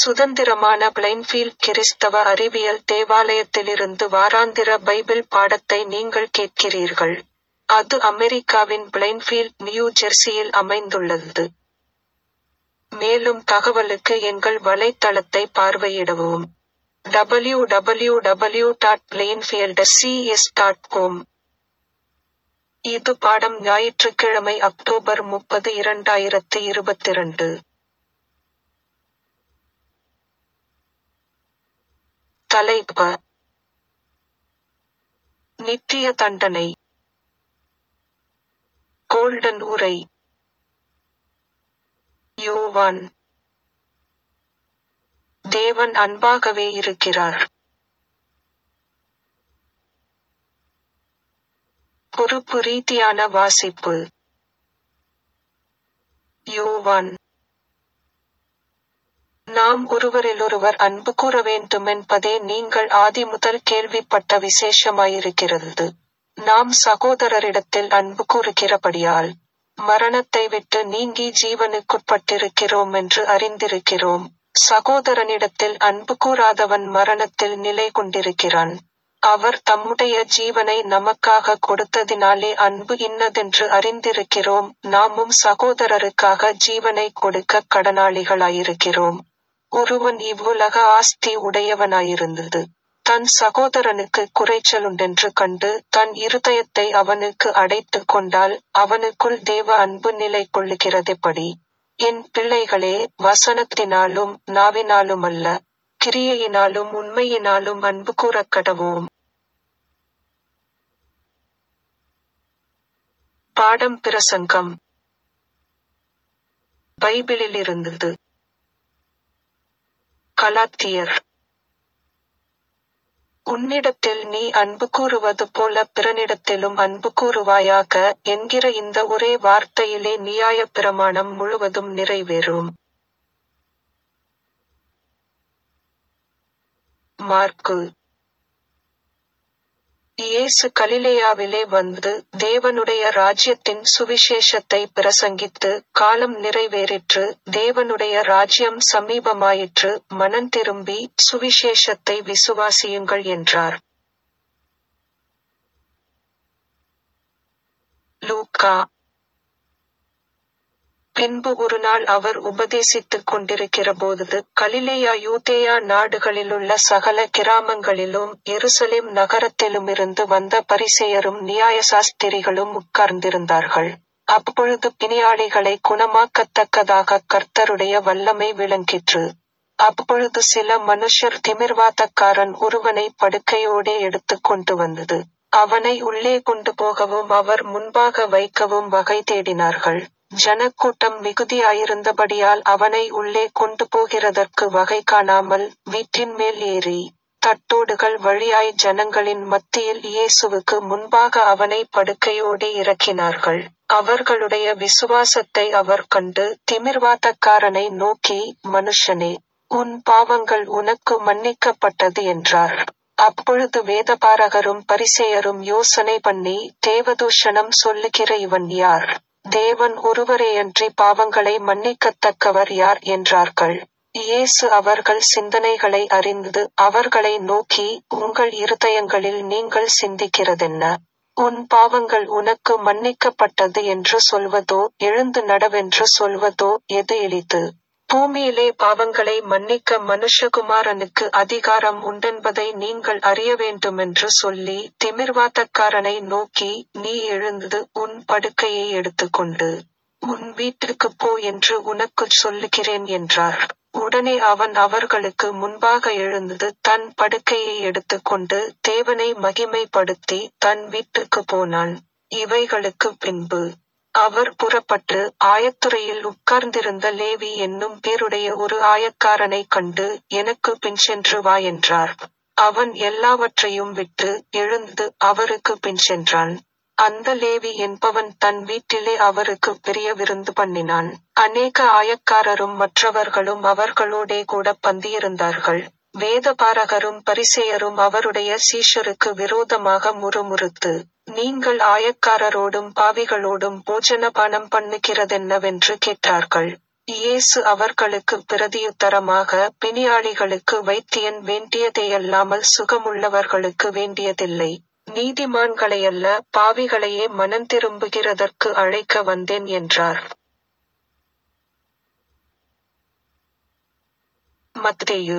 சுதந்திரமான பிளைன்ஃபீல்ட் கிறிஸ்தவ அறிவியல் தேவாலயத்திலிருந்து வாராந்திர பைபிள் பாடத்தை நீங்கள் கேட்கிறீர்கள். அது அமெரிக்காவின் பிளைன்ஃபீல்ட் நியூ ஜெர்சியில் அமைந்துள்ளது. மேலும் தகவலுக்கு எங்கள் வலைத்தளத்தை பார்வையிடவும். www.plainfieldcs.com இது பாடம் ஞாயிற்றுக்கிழமை அக்டோபர் முப்பது இரண்டாயிரத்து இருபத்திரண்டு. தலைப்பு நித்திய தண்டனை கோல்டன் உரை யோவான் தேவன் அன்பாகவே இருக்கிறார். பொறுப்பு ரீதியான வாசிப்பு யோவான் நாம் ஒருவரிலொருவர் அன்பு கூற வேண்டுமென்பதே நீங்கள் ஆதிமுதல் கேள்விப்பட்ட விசேஷமாயிருக்கிறது. நாம் சகோதரரிடத்தில் அன்பு கூருகிறபடியால் மரணத்தை விட்டு நீங்கி ஜீவனுக்குட்பட்டிருக்கிறோமென்று அறிந்திருக்கிறோம். சகோதரனிடத்தில் அன்பு கூராதவன் மரணத்தில் நிலை கொண்டிருக்கிறான். அவர் தம்முடைய ஜீவனை நமக்காகக் கொடுத்ததினாலே அன்பு இன்னதென்று அறிந்திருக்கிறோம் நாமும் சகோதரருக்காக ஜீவனைக் கொடுக்கக் கடனாளிகளாயிருக்கிறோம். ஒருவன் இவ்வுலக ஆஸ்தி உடையவனாயிருந்தது. தன் சகோதரனுக்குக் குறைச்சலுண்டென்று கண்டு தன் இருதயத்தை அவனுக்கு அடைத்துக் கொண்டால் அவனுக்குள் தேவ அன்பு நிலை கொள்ளுகிறதெப்படி? என் பிள்ளைகளே வசனத்தினாலும் நாவினாலுமல்ல கிரியையினாலும் உண்மையினாலும் அன்பு கூரக்கடவோம். பாடம் பிரசங்கம் பைபிளிலிருந்தது கலாத்தியர் உன்னிடத்தில் நீ அன்பு கூறுவது போல பிறனிடத்திலும் அன்பு கூறுவாயாக என்கிற இந்த ஒரே வார்த்தையிலே நியாயப் பிரமாணம் முழுவதும் நிறைவேறும். மாற்கு இயேசு கலிலேயாவிலே வந்து தேவனுடைய ராஜ்யத்தின் சுவிசேஷத்தை பிரசங்கித்து காலம் நிறைவேறிற்று தேவனுடைய ராஜ்யம் சமீபமாயிற்று மனந்திரும்பி சுவிசேஷத்தை விசுவாசியுங்கள் என்றார். லூக்கா பின்பு ஒருநாள் அவர் உபதேசித்துக் கொண்டிருக்கிறபோது கலிலேயா யூதேயா நாடுகளிலுள்ள சகல கிராமங்களிலும் எருசலேம் நகரத்திலுமிருந்து வந்த பரிசேயரும் நியாயசாஸ்திரிகளும் உட்கார்ந்திருந்தார்கள். அப்பொழுது பிணியாளிகளை குணமாக்கத்தக்கதாகக் கர்த்தருடைய வல்லமை விளங்கிற்று. அப்பொழுது சில மனுஷர் திமிர்வாதக்காரன் ஒருவனை படுக்கையோடே எடுத்துக் கொண்டு வந்தது. அவனை உள்ளே கொண்டு போகவும் அவர் முன்பாக வைக்கவும் வகை தேடினார்கள். ஜனக்கூட்டம் மிகுதியாயிருந்தபடியால் அவனை உள்ளே கொண்டு போகிறதற்கு வகை காணாமல் வீட்டின் மேல் ஏறி தட்டோடுகள் வழியாய் ஜனங்களின் மத்தியில் இயேசுவுக்கு முன்பாக அவனை படுக்கையோடே இறக்கினார்கள். அவர்களுடைய விசுவாசத்தை அவர் கண்டு திமிர்வாதக்காரனை நோக்கி மனுஷனே உன் பாவங்கள் உனக்கு மன்னிக்கப்பட்டது என்றார். அப்பொழுது வேதபாரகரும் பரிசேயரும் யோசனை பண்ணி தேவதூஷணம் சொல்லுகிற இவன் யார்? தேவன் ஒருவரேயன்றி பாவங்களை மன்னிக்கத்தக்கவர் யார் என்றார்கள். இயேசு அவர்கள் சிந்தனைகளை அறிந்து அவர்களை நோக்கி உங்கள் இருதயங்களில் நீங்கள் சிந்திக்கிறதென்ன? உன் பாவங்கள் உனக்கு மன்னிக்கப்பட்டது என்று சொல்வதோ எழுந்து நடவென்று சொல்வதோ எது எளிது? பூமியிலே பாவங்களை மன்னிக்க மனுஷகுமாரனுக்கு அதிகாரம் உண்டென்பதை நீங்கள் அறிய வேண்டுமென்று சொல்லி திமிர்வாதக்காரனை நோக்கி நீ எழுந்து உன் படுக்கையை எடுத்துக்கொண்டு உன் வீட்டிற்குப் போ என்று உனக்குச் சொல்லுகிறேன் என்றார். உடனே அவன் அவர்களுக்கு முன்பாக எழுந்து தன் படுக்கையை எடுத்துக்கொண்டு தேவனை மகிமைப்படுத்தி தன் வீட்டுக்குப் போனான். இவைகளுக்குப் பின்பு அவர் புறப்பட்டு ஆயத்துறையில் உட்கார்ந்திருந்த லேவி என்னும் பேருடைய ஒரு ஆயக்காரனைக் கண்டு எனக்கு பின்சென்று வா என்றார். அவன் எல்லாவற்றையும் விட்டு எழுந்து அவருக்கு பின்சென்றான். அந்த லேவி என்பவன் தன் வீட்டிலே அவருக்கு பெரிய விருந்து பண்ணினான். அநேக ஆயக்காரரும் மற்றவர்களும் அவர்களோடே கூட பந்தியிருந்தார்கள். வேதபாரகரும் பரிசேயரும் அவருடைய சீஷருக்கு விரோதமாக முறுமுறுத்து நீங்கள் ஆயக்காரரோடும் பாவிகளோடும் போஜனபானம் பண்ணுகிறதென்னவென்று கேட்டார்கள். இயேசு அவர்களுக்கு பிரதியுத்தரமாக பிணியாளிகளுக்கு வைத்தியன் வேண்டியதேயல்லாமல் சுகமுள்ளவர்களுக்கு வேண்டியதில்லை நீதிமான்களையல்ல பாவிகளையே மனந்திரும்புகிறதற்கு அழைக்க வந்தேன் என்றார் மத்தேயு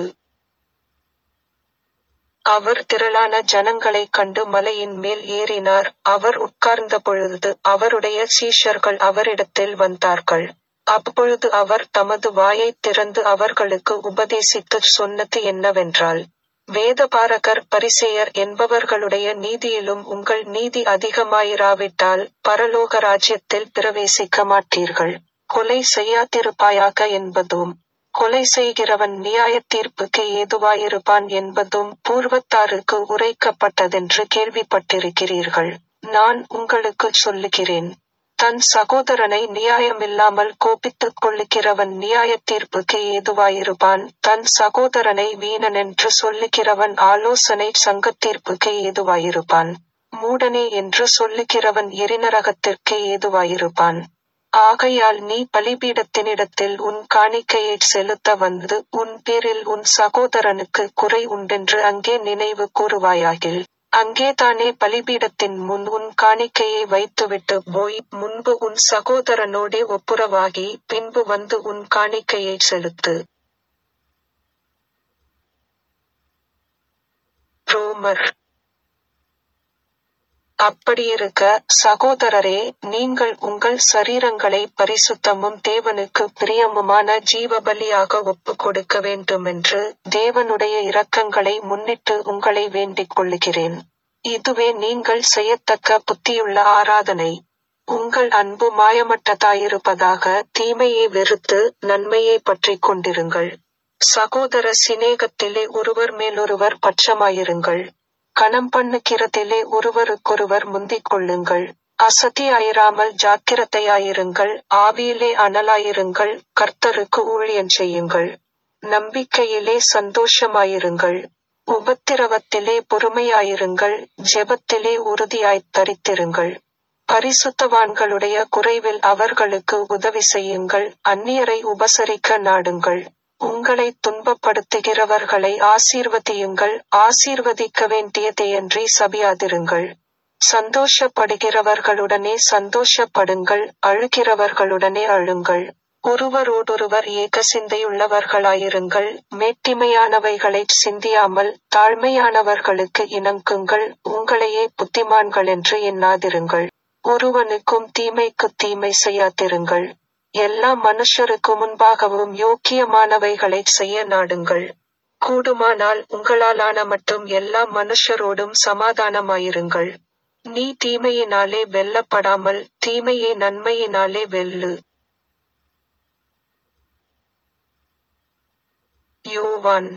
அவர் திரளான ஜனங்களைக் கண்டு மலையின் மேல் ஏறினார் அவர் உட்கார்ந்த பொழுது அவருடைய சீஷர்கள் அவரிடத்தில் வந்தார்கள் அப்பொழுது அவர் தமது வாயைத் திறந்து அவர்களுக்கு உபதேசித்துச் சொன்னது என்னவென்றால் வேதபாரகர் பரிசேயர் என்பவர்களுடைய நீதியிலும் உங்கள் நீதி அதிகமாயிராவிட்டால் பரலோக ராஜ்யத்தில் பிரவேசிக்க மாட்டீர்கள் கொலை செய்யாதிருப்பாயாக என்பதும் கொலை செய்கிறவன் நியாயத் தீர்ப்புக்கு ஏதுவாயிருப்பான் என்பதும் பூர்வத்தாருக்கு உரைக்கப்பட்டதென்று கேள்விப்பட்டிருக்கிறீர்கள் நான் உங்களுக்குச் சொல்லுகிறேன் தன் சகோதரனை நியாயமில்லாமல் கோபித்துக் கொள்ளுகிறவன் நியாயத் தீர்ப்புக்கு ஏதுவாயிருப்பான் தன் சகோதரனை வீணனென்று சொல்லுகிறவன் ஆலோசனை சங்கத்தீர்ப்புக்கு ஏதுவாயிருப்பான் மூடனே என்று சொல்லுகிறவன் எரிநரகத்திற்கு ஏதுவாயிருப்பான் ஆகையால் நீ பலிபீடத்தினிடத்தில் உன் காணிக்கையைச் செலுத்த வந்து உன் பேரில் உன் சகோதரனுக்கு குறை உண்டென்று அங்கே நினைவு கூறுவாயாகில் அங்கேதானே பலிபீடத்தின் முன் உன் காணிக்கையை வைத்துவிட்டு போய் முன்பு உன் சகோதரனோடே ஒப்புரவாகி பின்பு வந்து உன் காணிக்கையைச் செலுத்து ரோமர் அப்படியிருக்க சகோதரரே நீங்கள் உங்கள் சரீரங்களை பரிசுத்தமும் தேவனுக்கு பிரியமுமான ஜீவபலியாக ஒப்புக் கொடுக்க வேண்டுமென்று தேவனுடைய இரக்கங்களை முன்னிட்டு உங்களை வேண்டிக் கொள்ளுகிறேன் இதுவே நீங்கள் செய்யத்தக்க புத்தியுள்ள ஆராதனை உங்கள் அன்பு மாயமற்றதாயிருப்பதாக தீமையை வெறுத்து நன்மையை பற்றிக் கொண்டிருங்கள் சகோதர சிநேகத்திலே ஒருவர் மேலொருவர் பட்சமாயிருங்கள் கணம் பண்ணுகிறதிலே ஒருவருக்கொருவர் முந்திக் கொள்ளுங்கள் அசதியாயிராமல் ஜாக்கிரதையாயிருங்கள் ஆவியிலே அனலாயிருங்கள் கர்த்தருக்கு ஊழியம் செய்யுங்கள் நம்பிக்கையிலே சந்தோஷமாயிருங்கள் உபத்திரவத்திலே பொறுமையாயிருங்கள் ஜெபத்திலே உறுதியாய்த் தரித்திருங்கள் பரிசுத்தவான்களுடைய குறைவில் அவர்களுக்கு உதவி செய்யுங்கள் அந்நியரை உபசரிக்க நாடுங்கள் உங்களை துன்பப்படுத்துகிறவர்களை ஆசீர்வதியுங்கள் ஆசீர்வதிக்க வேண்டியதையன்றி சபியாதிருங்கள் சந்தோஷப்படுகிறவர்களுடனே சந்தோஷப்படுங்கள் அழுகிறவர்களுடனே அழுங்கள் ஒருவரோடொருவர் ஏக சிந்தையுள்ளவர்களாயிருங்கள் மேட்டிமையானவைகளைச் சிந்தியாமல் தாழ்மையானவர்களுக்கு இணங்குங்கள் உங்களையே புத்திமான்கள் என்று எண்ணாதிருங்கள் ஒருவனுக்கும் தீமைக்கு தீமை செய்யாதிருங்கள் எல்லா மனுஷருக்கு முன்பாகவும் யோக்கியமானவைகளைச் செய்ய நாடுங்கள் கூடுமானால் உங்களாலான மட்டும் எல்லா மனுஷரோடும் சமாதானமாயிருங்கள் நீ தீமையினாலே வெல்லப்படாமல் தீமையை நன்மையினாலே வெல்லு யோவான்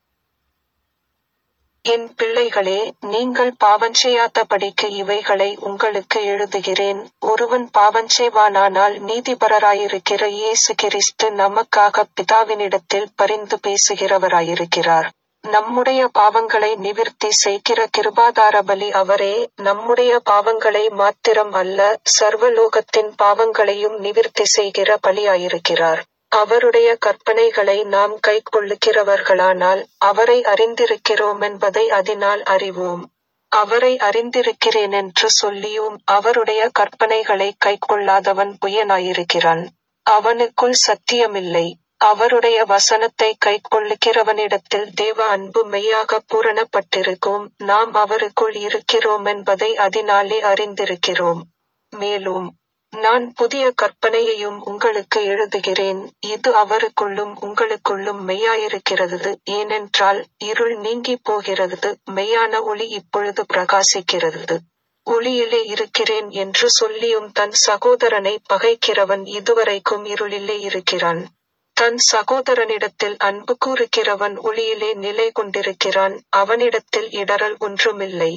என் பிள்ளைகளே நீங்கள் பாவஞ்செய்யாதபடிக்கு இவைகளை உங்களுக்கு எழுதுகிறேன் ஒருவன் பாவஞ்செய்வானானால் நீதிபரராயிருக்கிற இயேசு கிறிஸ்து நமக்காக பிதாவினிடத்தில் பரிந்து பேசுகிறவராயிருக்கிறார் நம்முடைய பாவங்களை நிவிர்த்தி செய்கிற கிருபாதார பலி அவரே நம்முடைய பாவங்களை மாத்திரம் அல்ல சர்வலோகத்தின் பாவங்களையும் நிவிர்த்தி செய்கிற பலியாயிருக்கிறார் அவருடைய கற்பனைகளை நாம் கைக்கொள்ளுகிறவர்களானால் அவரை அறிந்திருக்கிறோம் என்பதை அதனால் அறிவோம் அவரை அறிந்திருக்கிறேன் என்று சொல்லியும் அவருடைய கற்பனைகளை கைக்கொள்ளாதவன் புயனாயிருக்கிறான் அவனுக்குள் சத்தியமில்லை அவருடைய வசனத்தை கைக்கொள்ளுகிறவனிடத்தில் தேவ அன்பு மெய்யாக பூரணப்பட்டிருக்கும் நாம் அவருக்குள் இருக்கிறோம் என்பதை அதனாலே அறிந்திருக்கிறோம் மேலும் நான் புதிய கற்பனையையும் உங்களுக்கு எழுதுகிறேன் இது அவருக்குள்ளும் உங்களுக்குள்ளும் மெய்யாயிருக்கிறது ஏனென்றால் இருள் நீங்கி போகிறது மெய்யான ஒளி இப்பொழுது பிரகாசிக்கிறது ஒளியிலே இருக்கிறேன் என்று சொல்லியும் தன் சகோதரனை பகைக்கிறவன் இதுவரைக்கும் இருளிலே இருக்கிறான் தன் சகோதரனிடத்தில் அன்பு கூறுகிறவன் ஒளியிலே நிலை கொண்டிருக்கிறான் அவனிடத்தில் இடரல் ஒன்றுமில்லை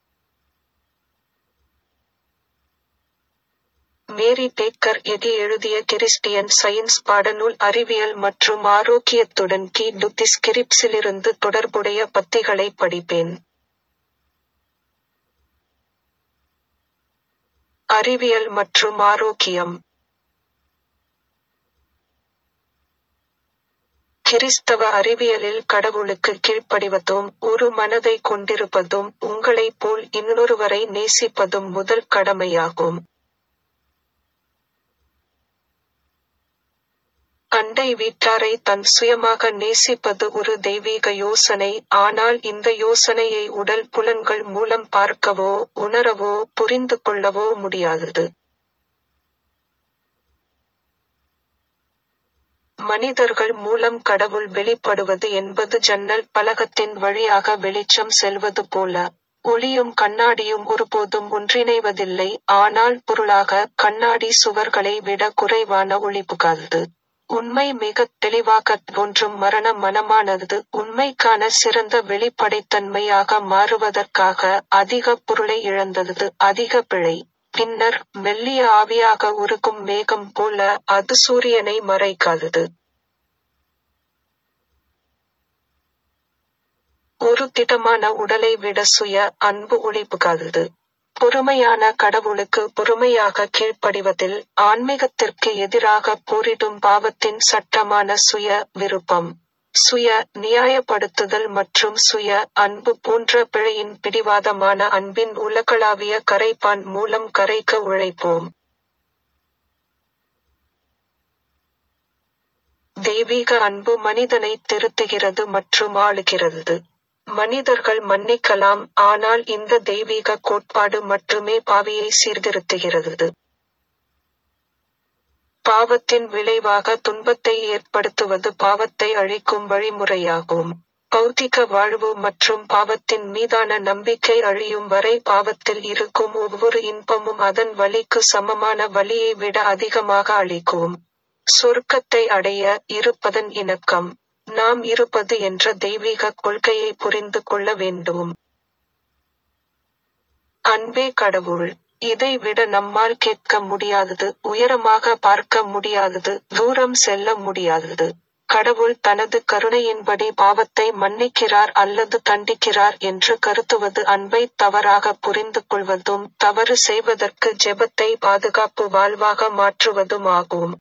மேரி பேக்கர் எதி எழுதிய கிறிஸ்டியன் சயின்ஸ் பாடநூல் அறிவியல் மற்றும் ஆரோக்கியத்துடன் கி டுத்திஸ்கிரிப்ஸிலிருந்து தொடர்புடைய பத்திகளை படிப்பேன் அறிவியல் மற்றும் ஆரோக்கியம் கிறிஸ்தவ அறிவியலில் கடவுளுக்கு கீழ்ப்படிவதும் ஒரு மனதை கொண்டிருப்பதும் உங்களைப் போல் இன்னொருவரை நேசிப்பதும் முதல் கடமையாகும் அண்டை வீட்டாரை தன் சுயமாக நேசிப்பது ஒரு தெய்வீக யோசனை ஆனால் இந்த யோசனையை உடல் புலன்கள் மூலம் பார்க்கவோ உணரவோ புரிந்து கொள்ளவோ முடியாதது மனிதர்கள் மூலம் கடவுள் வெளிப்படுவது என்பது ஜன்னல் பலகத்தின் வழியாக வெளிச்சம் செல்வது போல ஒளியும் கண்ணாடியும் ஒருபோதும் ஒன்றிணைவதில்லை ஆனால் பொருளாக கண்ணாடி சுவர்களை விட குறைவான ஒளி புகாதது உண்மை மிகத் தெளிவாக தோன்றும் மரண மனமானது உண்மைக்கான சிறந்த வெளிப்படைத்தன்மையாக மாறுவதற்காக அதிக பொருளை இழந்தது அதிக பிழை பின்னர் மெல்லிய ஆவியாக உருகும் மேகம் போல அது சூரியனை மறைக்காதது ஒரு திடமான உடலை விட சுய அன்பு ஒளிபுகாதது பொறுமையான கடவுளுக்கு பொறுமையாக கீழ்ப்படிவதில் ஆன்மீகத்திற்கு எதிராக போரிடும் பாவத்தின் சட்டமான சுய விருப்பம் சுய நியாயப்படுத்துதல் மற்றும் சுய அன்பு போன்ற பிழையின் பிடிவாதமான அன்பின் உலகளாவிய கரைப்பான் மூலம் கரைக்க உழைப்போம் தெய்வீக அன்பு மனிதனை திருத்துகிறது மற்றும் ஆளுகிறது மனிதர்கள் மன்னிக்கலாம் ஆனால் இந்த தெய்வீக கோட்பாடு மட்டுமே பாவியை சீர்திருத்துகிறது பாவத்தின் விளைவாக துன்பத்தை ஏற்படுத்துவது பாவத்தை அழிக்கும் வழிமுறையாகும் பௌதிக வாழ்வு மற்றும் பாவத்தின் மீதான நம்பிக்கை அழியும் வரை பாவத்தில் இருக்கும் ஒவ்வொரு இன்பமும் அதன் வலிக்கு சமமான வலியை விட அதிகமாக அளிக்கும் சொர்க்கத்தை அடைய இருப்பதன் இணக்கம் நாம் இருப்பது என்ற தெய்வீக கொள்கையை புரிந்து கொள்ள வேண்டும் அன்பே கடவுள் இதை விட நம்மால் கேட்க முடியாதது உயரமாக பார்க்க முடியாதது தூரம் செல்ல முடியாதது கடவுள் தனது கருணையின்படி பாவத்தை மன்னிக்கிறார் அல்லது தண்டிக்கிறார் என்று கருத்துவது அன்பை தவறாக புரிந்து கொள்வதும் தவறு செய்வதற்கு ஜெபத்தை பாதுகாப்பு வாழ்வாக மாற்றுவதும் ஆகும்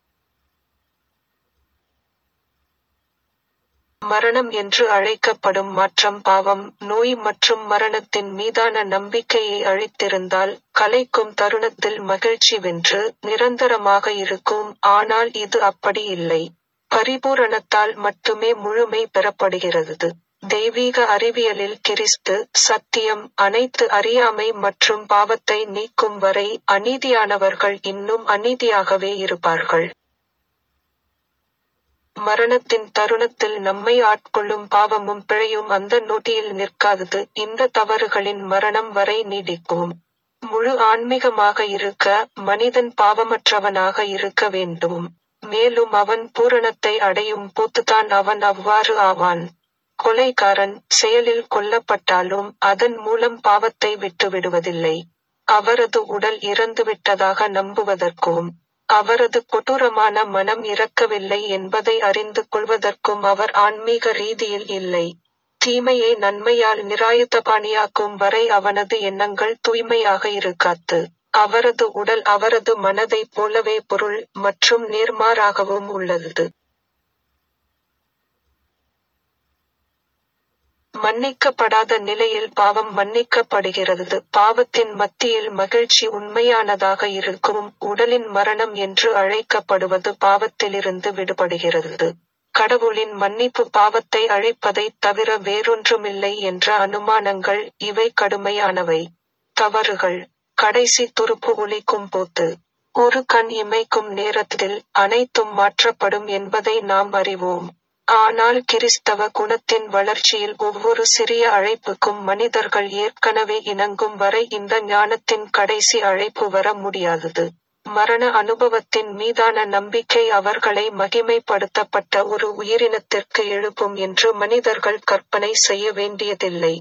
மரணம் என்று அழைக்கப்படும் மாற்றம் பாவம் நோய் மற்றும் மரணத்தின் மீதான நம்பிக்கையை அழித்திருந்தால் கலைக்கும் தருணத்தில் மகிழ்ச்சி வென்று நிரந்தரமாக இருக்கும் ஆனால் இது அப்படி இல்லை பரிபூரணத்தால் மட்டுமே முழுமை பெறப்படுகிறது தெய்வீக அறிவியலில் கிறிஸ்து சத்தியம் அனைத்து அறியாமை மற்றும் பாவத்தை நீக்கும் வரை அநீதியானவர்கள் இன்னும் அநீதியாகவே இருப்பார்கள் மரணத்தின் தருணத்தில் நம்மை ஆட்கொள்ளும் பாவமும் பிழையும் அந்த நொடியில் நிற்காதது இந்த தவறுகளின் மரணம் வரை நீடிக்கும் முழு ஆன்மீகமாக இருக்க மனிதன் பாவமற்றவனாக இருக்க வேண்டும் மேலும் அவன் பூரணத்தை அடையும் போதுதான் அவன் அவ்வாறு ஆவான் கொலைகாரன் செயலில் கொல்லப்பட்டாலும் அதன் மூலம் பாவத்தை விட்டுவிடுவதில்லை அவரது உடல் இறந்துவிட்டதாக நம்புவதற்கும் அவரது கொடூரமான மனம் இறக்கவில்லை என்பதை அறிந்து கொள்வதற்கும் அவர் ஆன்மீக ரீதியில் இல்லை தீமையை நன்மையால் நிராயுதபாணியாக்கும் வரை அவனது எண்ணங்கள் தூய்மையாக இருக்காது அவரது உடல் அவரது மனதைப் போலவே பொருள் மற்றும் நேர்மாறாகவும் உள்ளது மன்னிக்கப்படாத நிலையில் பாவம் மன்னிக்கப்படுகிறது பாவத்தின் மத்தியில் மகிழ்ச்சி உண்மையானதாக இருக்கும் உடலின் மரணம் என்று அழைக்கப்படுவது பாவத்திலிருந்து விடுபடுகிறது கடவுளின் மன்னிப்பு பாவத்தை அழிப்பதைத் தவிர வேறொன்றுமில்லை என்ற அனுமானங்கள் இவை கடுமையானவை தவறுகள் கடைசி துருப்பு ஒலிக்கும் போது ஒரு கண் இமைக்கும் நேரத்தில் அனைத்தும் மாற்றப்படும் என்பதை நாம் அறிவோம் ஆனால் கிறிஸ்தவ குணத்தின் வளர்ச்சியில் ஒவ்வொரு சிறிய அழைப்புக்கும் மனிதர்கள் ஏற்கனவே இணங்கும் வரை இந்த ஞானத்தின் கடைசி அழைப்பு வர முடியாதது மரண அனுபவத்தின் மீதான நம்பிக்கை அவர்களை மகிமைப்படுத்தப்பட்ட ஒரு உயிரினத்திற்கு எழுப்பும் என்று மனிதர்கள் கற்பனை செய்ய வேண்டியதில்லை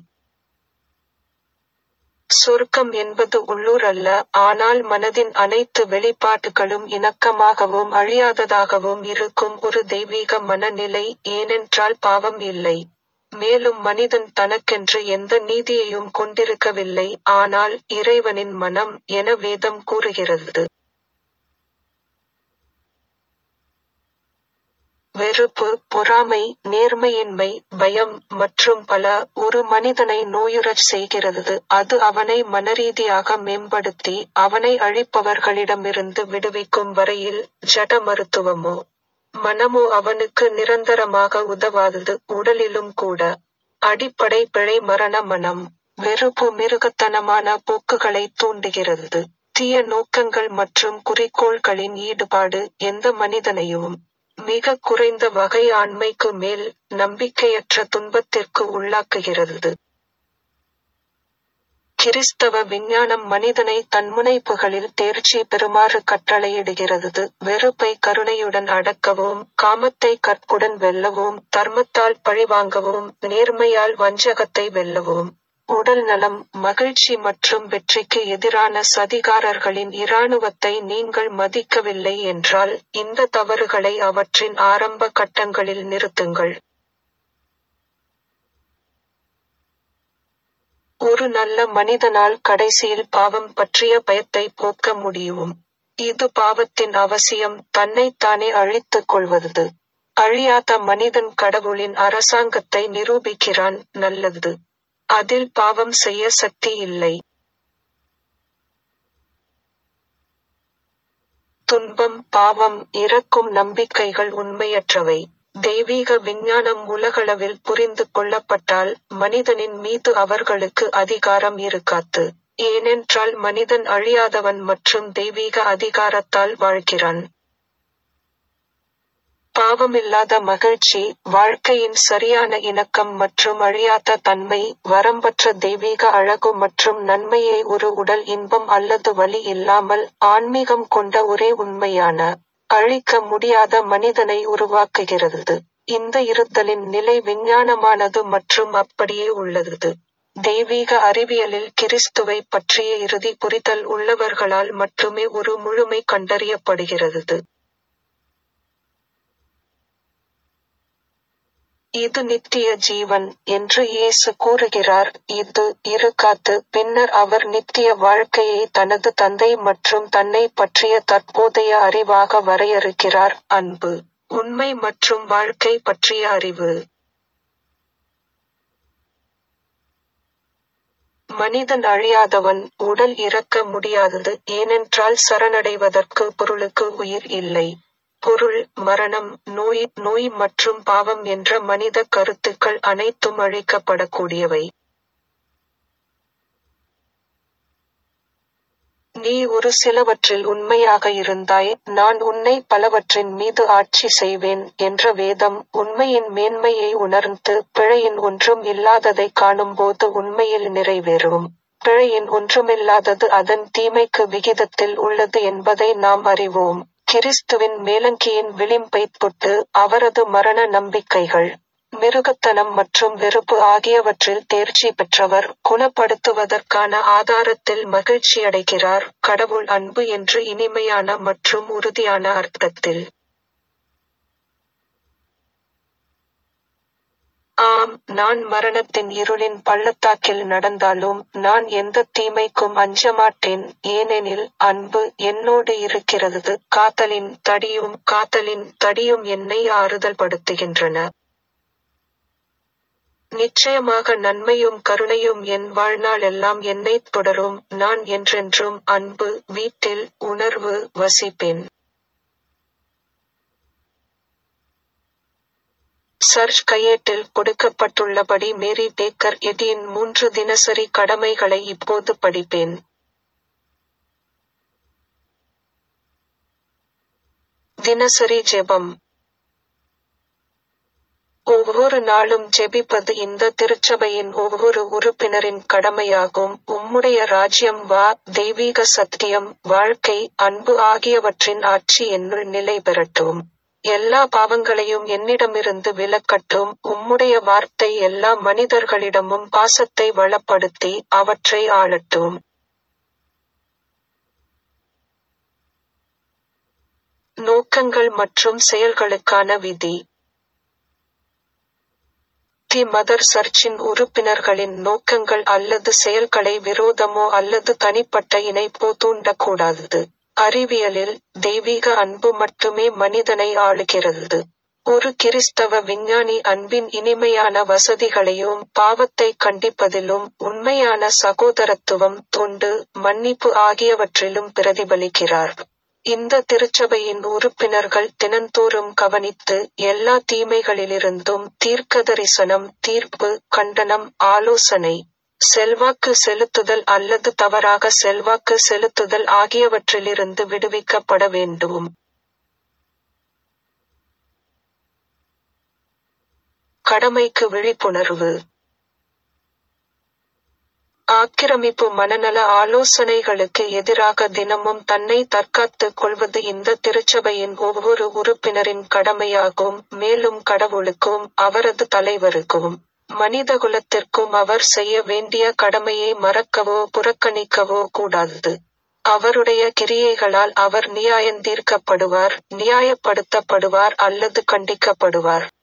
சொர்க்கம் என்பது உள்ளூர் அல்ல ஆனால் மனதின் அனைத்து வெளிப்பாட்டுகளும் இணக்கமாகவும் அழியாததாகவும் இருக்கும் ஒரு தெய்வீக மனநிலை ஏனென்றால் பாவம் இல்லை மேலும் மனிதன் தனக்கென்று எந்த நீதியையும் கொண்டிருக்கவில்லை ஆனால் இறைவனின் மனம் என வேதம் கூறுகிறது வெறுப்பு பொறாமை நேர்மையின்மை பயம் மற்றும் பல ஒரு மனிதனை நோயுறச் செய்கிறது அது அவனை மனரீதியாக மேம்படுத்தி அவனை அழிப்பவர்களிடமிருந்து விடுவிக்கும் வரையில் ஜட மருத்துவமோ மனமோ அவனுக்கு நிரந்தரமாக உதவாதது உடலிலும் கூட அடிப்படை பிழை மரண மனம் வெறுப்பு மிருகத்தனமான போக்குகளை தூண்டுகிறது தீய நோக்கங்கள் மற்றும் குறிக்கோள்களின் ஈடுபாடு எந்த மனிதனையும் மிக குறைந்த வகை ஆண்மைக்கு மேல் நம்பிக்கையற்ற துன்பத்திற்கு உள்ளாக்குகிறது கிறிஸ்தவ விஞ்ஞானம் மனிதனை தன்முனைப்புகளில் தேர்ச்சி பெறுமாறு கட்டளையிடுகிறது வெறுப்பை கருணையுடன் அடக்கவும் காமத்தை கற்புடன் வெல்லவும் தர்மத்தால் பழிவாங்கவும் நேர்மையால் வஞ்சகத்தை வெல்லவும் உடல் நலம் மகிழ்ச்சி மற்றும் வெற்றிக்கு எதிரான சதிகாரர்களின் இராணுவத்தை நீங்கள் மதிக்கவில்லை என்றால் இந்த தவறுகளை அவற்றின் ஆரம்ப கட்டங்களில் நிறுத்துங்கள் ஒரு நல்ல மனிதனால் கடைசியில் பாவம் பற்றிய பயத்தை போக்க முடியும் இது பாவத்தின் அவசியம் தன்னைத்தானே அழித்துக் கொள்வது அழியாத மனிதன் கடவுளின் அரசாங்கத்தை நிரூபிக்கிறான் நல்லது அதில் பாவம் செய்ய சக்தி இல்லை துன்பம் பாவம் இறக்கும் நம்பிக்கைகள் உண்மையற்றவை தெய்வீக விஞ்ஞானம் உலகளவில் புரிந்து கொள்ளப்பட்டால் மனிதனின் மீது அவர்களுக்கு அதிகாரம் இருக்காது ஏனென்றால் மனிதன் அழியாதவன் மற்றும் தெய்வீக அதிகாரத்தால் வாழ்கிறான் பாவமில்லாத மகிழ்ச்சி வாழ்க்கையின் சரியான இணக்கம் மற்றும் அழியாத தன்மை வரம்பற்ற தெய்வீக அழகு மற்றும் நன்மையை ஒரு உடல் இன்பம் அல்லது வலி இல்லாமல் ஆன்மீகம் கொண்ட ஒரே உண்மையான அழிக்க முடியாத மனிதனை உருவாக்குகிறது இந்த இருத்தலின் நிலை விஞ்ஞானமானது மற்றும் அப்படியே உள்ளது தெய்வீக அறிவியலில் கிறிஸ்துவை பற்றிய இறுதி புரிதல் உள்ளவர்களால் மட்டுமே ஒரு முழுமை கண்டறியப்படுகிறது இது நித்திய ஜீவன் என்று இயேசு கூறுகிறார் இது இருக்காது பின்னர் அவர் நித்திய வாழ்க்கையை தனது தந்தை மற்றும் தன்னை பற்றிய தற்போதைய அறிவாக வரையறுக்கிறார் அன்பு உண்மை மற்றும் வாழ்க்கை பற்றிய அறிவு மனிதன் அழியாதவன் உடல் இறக்க முடியாதது ஏனென்றால் சரணடைவதற்கு பொருளுக்கு உயிர் இல்லை பொருள் மரணம் நோய் நோய் மற்றும் பாவம் என்ற மனித கருத்துக்கள் அனைத்தும் அழிக்கப்படக்கூடியவை நீ ஒரு சிலவற்றில் உண்மையாக இருந்தாய் நான் உன்னை பலவற்றின் மீது ஆட்சி செய்வேன் என்ற வேதம் உண்மையின் மேன்மையை உணர்ந்து பிழையின் ஒன்றும் இல்லாததை காணும்போது உண்மையில் நிறைவேறும் பிழையின் ஒன்றுமில்லாதது அதன் தீமைக்கு விகிதத்தில் உள்ளது என்பதை நாம் அறிவோம் கிறிஸ்துவின் மேலங்கியின் விளிம்பை தொட்டு அவரது மரண நம்பிக்கைகள் மிருகத்தனம் மற்றும் வெறுப்பு ஆகியவற்றில் தேர்ச்சி பெற்றவர் குணப்படுத்துவதற்கான ஆதாரத்தில் மகிழ்ச்சியடைகிறார் கடவுள் அன்பு என்று இனிமையான மற்றும் உறுதியான அர்த்தத்தில் ஆம் நான் மரணத்தின் இருளின் பள்ளத்தாக்கில் நடந்தாலும் நான் எந்த தீமைக்கும் அஞ்ச மாட்டேன் ஏனெனில் அன்பு என்னோடு இருக்கிறது காத்தலின் தடியும் காத்தலின் தடியும் என்னை ஆறுதல் படுத்துகின்றன நிச்சயமாக நன்மையும் கருணையும் என் வாழ்நாள் எல்லாம் என்னை தொடரும் நான் என்றென்றும் அன்பு வீட்டில் உணர்வு வசிப்பேன் சர்ச் கையேட்டில் கொடுக்கப்பட்டுள்ளபடி மேரி பேக்கர் எடியின் மூன்று தினசரி கடமைகளை இப்போது படிப்பேன் தினசரி ஜெபம் ஒவ்வொரு நாளும் ஜெபிப்பது இந்த திருச்சபையின் ஒவ்வொரு உறுப்பினரின் கடமையாகும் உம்முடைய ராஜ்யம் வா தெய்வீக சத்தியம் வாழ்க்கை அன்பு ஆகியவற்றின் ஆட்சி என்னுள் நிலை பெறட்டும் எல்லா பாவங்களையும் என்னிடமிருந்து விலக்கட்டும் உம்முடைய வார்த்தை எல்லா மனிதர்களிடமும் பாசத்தை வளப்படுத்தி அவற்றை ஆளட்டும் நோக்கங்கள் மற்றும் செயல்களுக்கான விதி தி மதர் சர்ச்சின் உறுப்பினர்களின் நோக்கங்கள் அல்லது செயல்களை விரோதமோ அல்லது தனிப்பட்ட இணைப்போ தூண்டக்கூடாது அறிவியலில் தெய்வீக அன்பு மட்டுமே மனிதனை ஆளுகிறது ஒரு கிறிஸ்தவ விஞ்ஞானி அன்பின் இனிமையான வசதிகளையும் பாவத்தை கண்டிப்பதிலும் உண்மையான சகோதரத்துவம் தொண்டு மன்னிப்பு ஆகியவற்றிலும் பிரதிபலிக்கிறார் இந்த திருச்சபையின் உறுப்பினர்கள் தினந்தோறும் கவனித்து எல்லா தீமைகளிலிருந்தும் தீர்க்கதரிசனம் தீர்ப்பு கண்டனம் ஆலோசனை செல்வாக்கு செலுத்துதல் அல்லது தவறாக செல்வாக்கு செலுத்துதல் ஆகியவற்றிலிருந்து விடுவிக்கப்பட வேண்டும் கடமைக்கு விழிப்புணர்வு ஆக்கிரமிப்பு மனநல ஆலோசனைகளுக்கு எதிராக தினமும் தன்னை தற்காத்துக் கொள்வது இந்த திருச்சபையின் ஒவ்வொரு உறுப்பினரின் கடமையாகும் மேலும் கடவுளுக்கும் அவரது தலைவருக்கும் மனிதகுலத்திற்கும் அவர் செய்ய வேண்டிய கடமையை மறக்கவோ புறக்கணிக்கவோ கூடாது அவருடைய கிரியைகளால் அவர் நியாயந்தீர்க்கப்படுவார் நியாயப்படுத்தப்படுவார் அல்லது கண்டிக்கப்படுவார்